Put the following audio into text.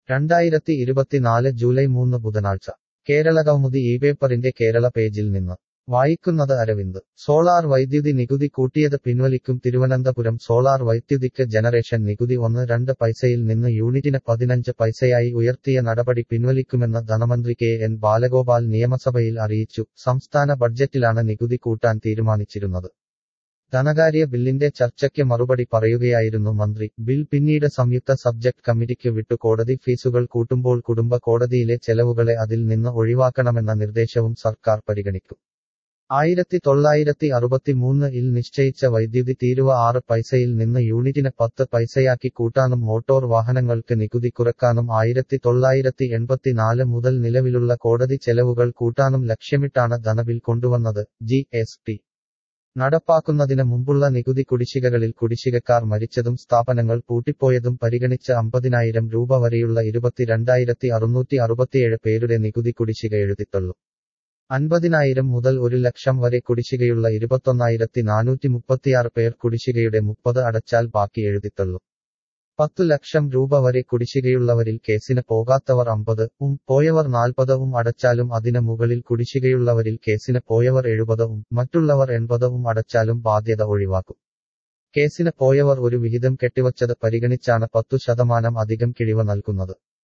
രണ്ടായിരത്തി ഇരുപത്തിനാല് ജൂലൈ മൂന്ന് ബുധനാഴ്ച കേരളകൗമുദി ഈ പേപ്പറിന്റെ കേരള പേജിൽ നിന്ന് വായിക്കുന്നത് അരവിന്ദ് സോളാർ വൈദ്യുതി നികുതി കൂട്ടിയത് പിൻവലിക്കും തിരുവനന്തപുരം സോളാർ വൈദ്യുതിക്ക് ജനറേഷൻ നികുതി ഒന്ന് രണ്ട് പൈസയിൽ നിന്ന് യൂണിറ്റിന് പതിനഞ്ച് പൈസയായി ഉയർത്തിയ നടപടി പിൻവലിക്കുമെന്ന് ധനമന്ത്രി കെ എൻ ബാലഗോപാൽ നിയമസഭയിൽ അറിയിച്ചു സംസ്ഥാന ബഡ്ജറ്റിലാണ് നികുതി കൂട്ടാൻ തീരുമാനിച്ചിരുന്നത് ധനകാര്യ ബില്ലിന്റെ ചർച്ചയ്ക്ക് മറുപടി പറയുകയായിരുന്നു മന്ത്രി ബിൽ പിന്നീട് സംയുക്ത സബ്ജക്ട് കമ്മിറ്റിക്ക് വിട്ടു കോടതി ഫീസുകൾ കൂട്ടുമ്പോൾ കുടുംബ കോടതിയിലെ ചെലവുകളെ അതിൽ നിന്ന് ഒഴിവാക്കണമെന്ന നിർദ്ദേശവും സർക്കാർ പരിഗണിക്കും ആയിരത്തി തൊള്ളായിരത്തി അറുപത്തിമൂന്ന് ഇൽ നിശ്ചയിച്ച വൈദ്യുതി തീരുവ ആറ് പൈസയിൽ നിന്ന് യൂണിറ്റിന് പത്ത് പൈസയാക്കി കൂട്ടാനും മോട്ടോർ വാഹനങ്ങൾക്ക് നികുതി കുറക്കാനും ആയിരത്തി തൊള്ളായിരത്തി എൺപത്തിനാല് മുതൽ നിലവിലുള്ള കോടതി ചെലവുകൾ കൂട്ടാനും ലക്ഷ്യമിട്ടാണ് ധനബിൽ കൊണ്ടുവന്നത് ജി എസ് ടി നടപ്പാക്കുന്നതിന് മുമ്പുള്ള നികുതി കുടിശ്ശികകളിൽ കുടിശ്ശികക്കാർ മരിച്ചതും സ്ഥാപനങ്ങൾ പൂട്ടിപ്പോയതും പരിഗണിച്ച് അമ്പതിനായിരം രൂപ വരെയുള്ള ഇരുപത്തിരണ്ടായിരത്തി അറുന്നൂറ്റി അറുപത്തിയേഴ് പേരുടെ നികുതി കുടിശ്ശിക എഴുതിത്തള്ളു അൻപതിനായിരം മുതൽ ഒരു ലക്ഷം വരെ കുടിശ്ശികയുള്ള ഇരുപത്തൊന്നായിരത്തി നാനൂറ്റി മുപ്പത്തിയാറ് പേർ കുടിശ്ശികയുടെ മുപ്പത് അടച്ചാൽ ബാക്കി എഴുതിത്തള്ളു പത്തു ലക്ഷം രൂപ വരെ കുടിശ്ശികയുള്ളവരിൽ കേസിന് പോകാത്തവർ അമ്പത് ഉം പോയവർ നാൽപ്പത് ഉം അടച്ചാലും അതിന് മുകളിൽ കുടിശ്ശികയുള്ളവരിൽ കേസിന് പോയവർ എഴുപത് ഉം മറ്റുള്ളവർ എൺപത് ഉം അടച്ചാലും ബാധ്യത ഒഴിവാക്കും കേസിന് പോയവർ ഒരു വിഹിതം കെട്ടിവച്ചത് പരിഗണിച്ചാണ് പത്തു ശതമാനം അധികം കിഴിവ് നൽകുന്നത്